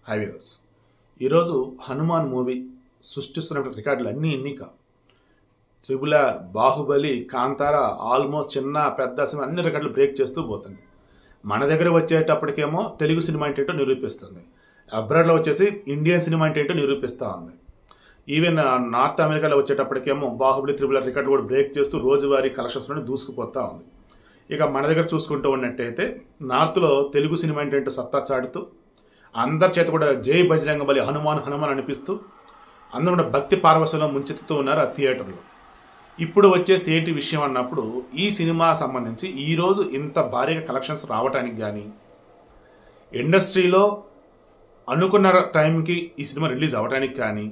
హైవేవర్స్ ఈరోజు హనుమాన్ మూవీ సృష్టిస్తున్న రికార్డులు అన్నీ ఇన్ని కావు త్రిబుల బాహుబలి కాంతార ఆల్మోస్ట్ చిన్న పెద్ద సినిమా అన్ని రికార్డులు బ్రేక్ చేస్తూ పోతుంది మన దగ్గర వచ్చేటప్పటికేమో తెలుగు సినిమా అంటే ఏంటో నిరూపిస్తుంది అబ్రాడ్లో వచ్చేసి ఇండియన్ సినిమా అంటే ఏంటో నిరూపిస్తూ ఉంది ఈవెన్ నార్త్ అమెరికాలో వచ్చేటప్పటికేమో బాహుబలి త్రిబుల రికార్డు కూడా బ్రేక్ చేస్తూ రోజువారీ కలెక్షన్స్లోనే దూసుకుపోతూ ఉంది ఇక మన దగ్గర చూసుకుంటూ ఉన్నట్టయితే నార్త్లో తెలుగు సినిమా అంటే ఏంటో సత్తా చాటుతూ అందరి చేత కూడా జై బజరంగ బలి హనుమాన్ హనుమాన్ అనిపిస్తూ అందరూ కూడా భక్తి పార్వశంలో ముంచెత్తుతూ ఉన్నారు ఆ థియేటర్లో ఇప్పుడు వచ్చేసి ఏంటి విషయం అన్నప్పుడు ఈ సినిమా సంబంధించి ఈరోజు ఇంత భారీగా కలెక్షన్స్ రావడానికి కానీ ఇండస్ట్రీలో అనుకున్న టైంకి ఈ సినిమా రిలీజ్ అవ్వడానికి కానీ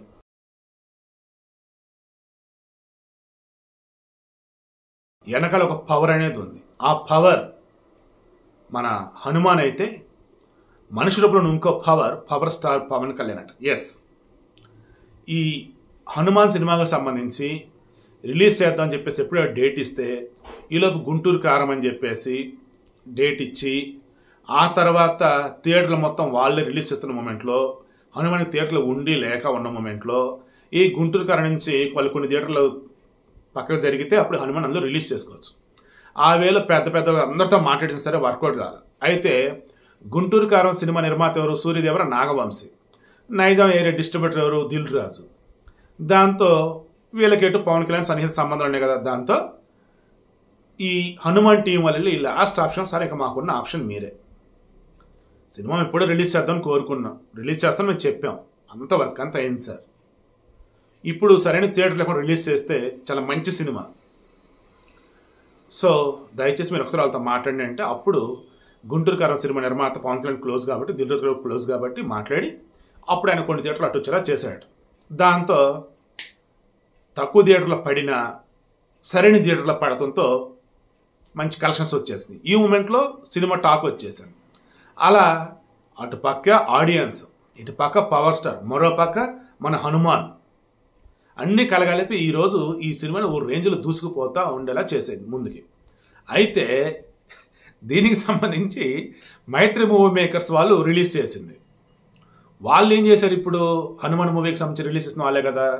వెనకాల ఒక పవర్ అనేది ఉంది ఆ పవర్ మన హనుమాన్ అయితే మనిషి రూపంలో ఇంకో power power star Pawan Kalyan అంట ఎస్ ఈ హనుమాన్ సినిమాకు సంబంధించి రిలీజ్ చేద్దామని చెప్పేసి ఎప్పుడో డేట్ ఇస్తే ఈలోపు గుంటూరు కారం అని చెప్పేసి డేట్ ఇచ్చి ఆ తర్వాత థియేటర్లు మొత్తం వాళ్ళే రిలీజ్ చేస్తున్న మూమెంట్లో హనుమాన్ థియేటర్లో ఉండి లేక ఉన్న మూమెంట్లో ఈ గుంటూరు కారం నుంచి వాళ్ళు కొన్ని థియేటర్లు పక్కకు జరిగితే అప్పుడు హనుమాన్ అందరూ రిలీజ్ చేసుకోవచ్చు ఆ వేళ పెద్ద పెద్ద అందరితో మాట్లాడిన సరే వర్కౌట్ కాదు అయితే గుంటూరు కారం సినిమా నిర్మాత ఎవరు సూర్యదేవర నాగవంశి నైజాం ఏరియా డిస్ట్రిబ్యూటర్ ఎవరు దిల్ రాజు దాంతో వీళ్ళకి ఎటు పవన్ కళ్యాణ్ సన్నిహిత సంబంధాలు ఉన్నాయి కదా దాంతో ఈ హనుమాన్ టీం వాళ్ళు ఈ లాస్ట్ ఆప్షన్ సార్ ఇక మాకున్న ఆప్షన్ మీరే సినిమా ఎప్పుడో రిలీజ్ చేద్దాం కోరుకున్నాం రిలీజ్ చేస్తాం మేము చెప్పాం అంత వర్క్ అంత అయింది సార్ ఇప్పుడు సరైన థియేటర్ లేకుండా రిలీజ్ చేస్తే చాలా మంచి సినిమా సో దయచేసి మీరు ఒకసారి వాళ్ళతో మాట్లాడండి అంటే అప్పుడు గుంటూరు కారం సినిమా నిర్మాత పవన్ కళ్యాణ్ క్లోజ్ కాబట్టి దిల్ రాజు గారు క్లోజ్ కాబట్టి మాట్లాడి అప్పుడు ఆయన కొన్ని థియేటర్లు అటు వచ్చేలా చేశాడు దాంతో తక్కువ థియేటర్లో పడిన సరైన థియేటర్లో పడటంతో మంచి కలెక్షన్స్ వచ్చేసింది ఈ మూమెంట్లో సినిమా టాక్ వచ్చేసింది అలా అటు పక్క ఆడియన్స్ ఇటు పక్క పవర్ స్టార్ మరో పక్క మన హనుమాన్ అన్ని కలగలిపి ఈరోజు ఈ సినిమాని ఓ రేంజ్లో దూసుకుపోతా ఉండేలా చేసేది ముందుకి అయితే దీనికి సంబంధించి మైత్రి మూవీ మేకర్స్ వాళ్ళు రిలీజ్ చేసింది వాళ్ళు ఏం చేశారు ఇప్పుడు హనుమాన్ మూవీకి సంబంధించి రిలీజ్ చేసిన వాళ్ళే కదా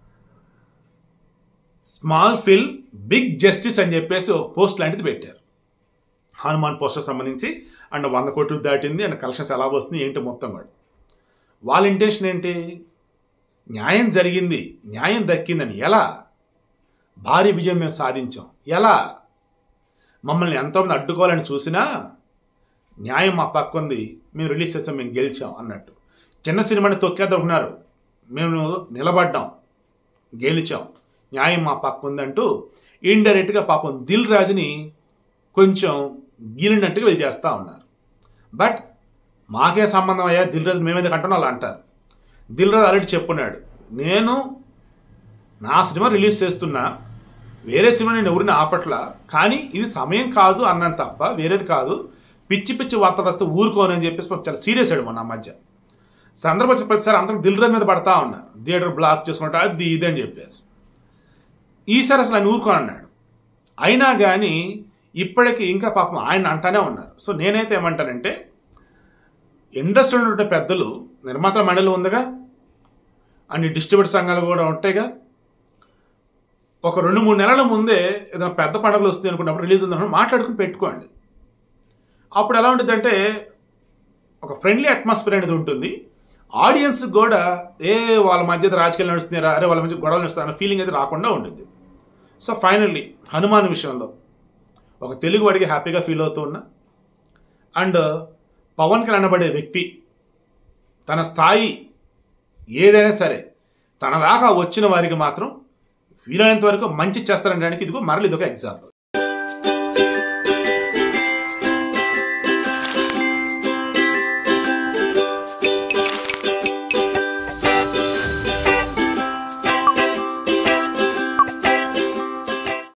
స్మాల్ ఫిల్మ్ బిగ్ జస్టిస్ అని చెప్పేసి ఒక పోస్ట్ లాంటిది పెట్టారు హనుమాన్ పోస్టర్ సంబంధించి అండ్ వంద కోట్లు దాటింది అండ్ కలెక్షన్స్ ఎలా వస్తుంది ఏంటి మొత్తం కూడా వాళ్ళ ఇంటెన్షన్ ఏంటి న్యాయం జరిగింది న్యాయం దక్కిందని ఎలా భారీ విజయం మేము సాధించాం ఎలా మమ్మల్ని ఎంతోమంది అడ్డుకోవాలని చూసినా న్యాయం మా పక్క ఉంది మేము రిలీజ్ చేసాం మేము గెలిచాం అన్నట్టు చిన్న సినిమాని తొక్కేదనుకున్నారు మేము నిలబడ్డాం గెలిచాం న్యాయం మా పక్క ఉందంటూ ఇండైరెక్ట్గా పాపం దిల్ రాజుని కొంచెం గీలినట్టుగా వీళ్ళు చేస్తూ ఉన్నారు బట్ మాకే సంబంధం అయ్యా దిల్ రాజు మేమేందుకు అంటున్నా వాళ్ళు అంటారు దిల్ రాజు ఆల్రెడీ చెప్పున్నాడు నేను నా సినిమా రిలీజ్ చేస్తున్నా వేరే సినిమా నేను ఎవరిని ఆపట్లా కానీ ఇది సమయం కాదు అన్నాను తప్ప వేరేది కాదు పిచ్చి పిచ్చి వార్తలు వస్తే ఊరుకోనని చెప్పేసి పాపం చాలా సీరియస్ అయ్యాడు మొన్న ఆ మధ్య సందర్భం వచ్చి ప్రతిసారి అందరూ దిల్ రాజు మీద పడతా ఉన్నారు థియేటర్ బ్లాక్ చేసుకుంటా అది ఇది అని చెప్పేసి ఈసారి అసలు ఆయన ఊరుకోని అన్నాడు అయినా కానీ ఇప్పటికీ ఇంకా పాపం ఆయన అంటానే ఉన్నారు సో నేనైతే ఏమంటానంటే ఇండస్ట్రీలో ఉండే పెద్దలు నిర్మాతల మండలి ఉందిగా అన్ని డిస్ట్రిబ్యూటర్ సంఘాలు కూడా ఉంటాయిగా ఒక రెండు మూడు నెలల ముందే ఏదైనా పెద్ద పండుగలు వస్తుంది అనుకున్నప్పుడు రిలీజ్ ఉందన్నప్పుడు మాట్లాడుకుని పెట్టుకోండి అప్పుడు ఎలా ఉంటుందంటే ఒక ఫ్రెండ్లీ అట్మాస్ఫియర్ అనేది ఉంటుంది ఆడియన్స్ కూడా ఏ వాళ్ళ మధ్య రాజకీయాలు నడుస్తున్నారా అరే వాళ్ళ మధ్య గొడవలు నడుస్తున్నారు అనే ఫీలింగ్ అయితే రాకుండా ఉంటుంది సో ఫైనల్లీ హనుమాన్ విషయంలో ఒక తెలుగు వాడికి హ్యాపీగా ఫీల్ అవుతూ ఉన్నా అండ్ పవన్ కళ్యాణ్ అనబడే వ్యక్తి తన స్థాయి ఏదైనా సరే తన దాకా వచ్చిన వారికి మాత్రం వీలైనంత వరకు మంచి చేస్తారనడానికి ఇదిగో మరలి ఇదొక ఎగ్జాంపుల్